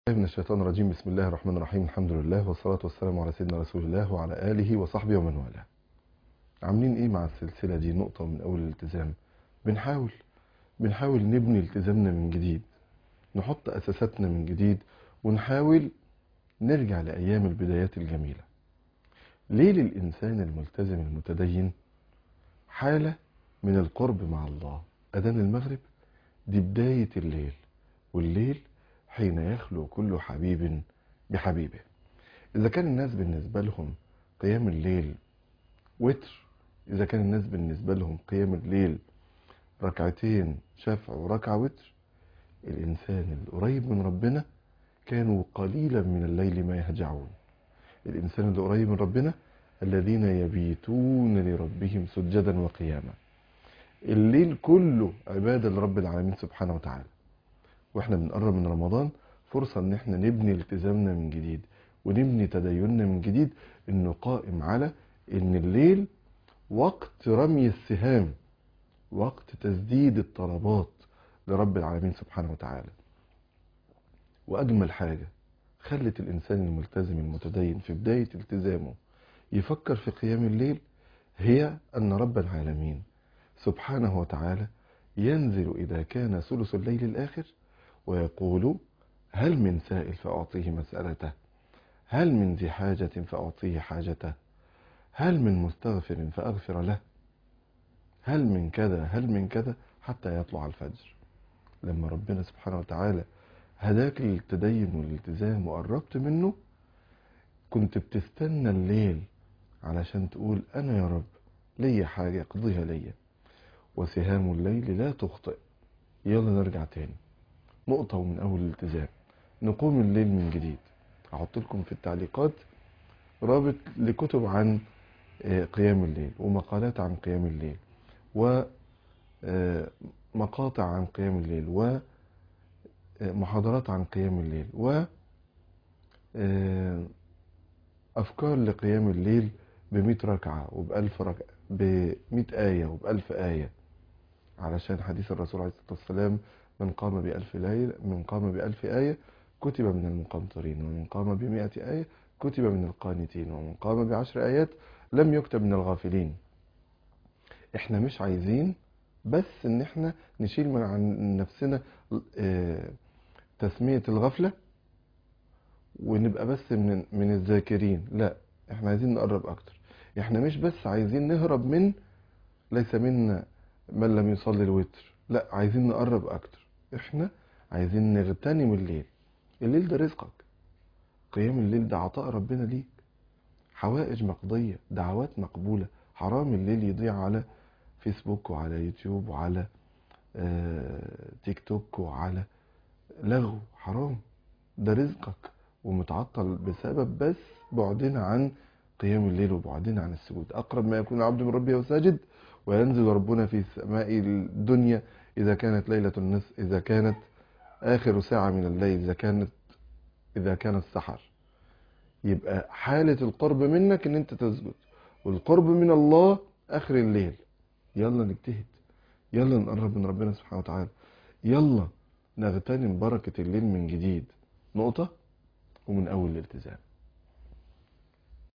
من الشيطان الرجيم بسم الله الرحمن الرحيم الحمد لله والصلاة والسلام على سيدنا رسول الله وعلى آله وصحبه ومن والاه عاملين ايه مع السلسلة دي نقطة من أول الالتزام بنحاول بنحاول نبني التزامنا من جديد نحط أساساتنا من جديد ونحاول نرجع لأيام البدايات الجميلة ليه للإنسان الملتزم المتدين حالة من القرب مع الله أذان المغرب دي بداية الليل والليل حين يخلو كل حبيب بحبيبه إذا كان الناس بالنسبة لهم قيام الليل وتر إذا كان الناس بالنسبة لهم قيام الليل ركعتين شفع وركعة وتر الإنسان القريب من ربنا كانوا قليلا من الليل ما يهجعون الإنسان القريب من ربنا الذين يبيتون لربهم سجدا وقياما الليل كله عبادة لرب العالمين سبحانه وتعالى واحنا بنقرب من رمضان فرصة ان احنا نبني التزامنا من جديد ونبني تديننا من جديد انه قائم على ان الليل وقت رمي السهام وقت تسديد الطلبات لرب العالمين سبحانه وتعالى واجمل حاجة خلت الانسان الملتزم المتدين في بداية التزامه يفكر في قيام الليل هي ان رب العالمين سبحانه وتعالى ينزل اذا كان ثلث الليل الاخر ويقول هل من سائل فأعطيه مسألته هل من ذي حاجة فأعطيه حاجته هل من مستغفر فأغفر له هل من كذا هل من كذا حتى يطلع الفجر لما ربنا سبحانه وتعالى هداك للتدين والالتزام وقربت منه كنت بتستنى الليل علشان تقول أنا يا رب ليا حاجة اقضيها ليا وسهام الليل لا تخطئ يلا نرجع تاني نقطة ومن أول الالتزام نقوم الليل من جديد أحط لكم في التعليقات رابط لكتب عن قيام الليل ومقالات عن قيام الليل ومقاطع عن قيام الليل ومحاضرات عن قيام الليل و أفكار لقيام الليل بمئة ركعة وبألف ركعة بمئة آية وبألف آية علشان حديث الرسول عليه الصلاة والسلام من قام بألف ليلة من قام بألف آية كتب من المقنطرين ومن قام بمئة آية كتب من القانتين ومن قام بعشر آيات لم يكتب من الغافلين احنا مش عايزين بس ان احنا نشيل من عن نفسنا اه تسمية الغفلة ونبقى بس من من الذاكرين لا احنا عايزين نقرب اكتر احنا مش بس عايزين نهرب من ليس منا من لم يصلي الوتر لا عايزين نقرب اكتر احنا عايزين نغتنم الليل الليل ده رزقك قيام الليل ده عطاء ربنا ليك حوائج مقضية دعوات مقبولة حرام الليل يضيع على فيسبوك وعلى يوتيوب وعلى آه تيك توك وعلى لغو حرام ده رزقك ومتعطل بسبب بس بعدنا عن قيام الليل وبعدنا عن السجود أقرب ما يكون العبد من ربه وساجد وينزل ربنا في سماء الدنيا إذا كانت ليلة النصف إذا كانت آخر ساعة من الليل إذا كانت إذا كان السحر يبقى حالة القرب منك إن أنت تسجد والقرب من الله آخر الليل يلا نجتهد يلا نقرب من ربنا سبحانه وتعالى يلا نغتنم بركة الليل من جديد نقطة ومن أول الالتزام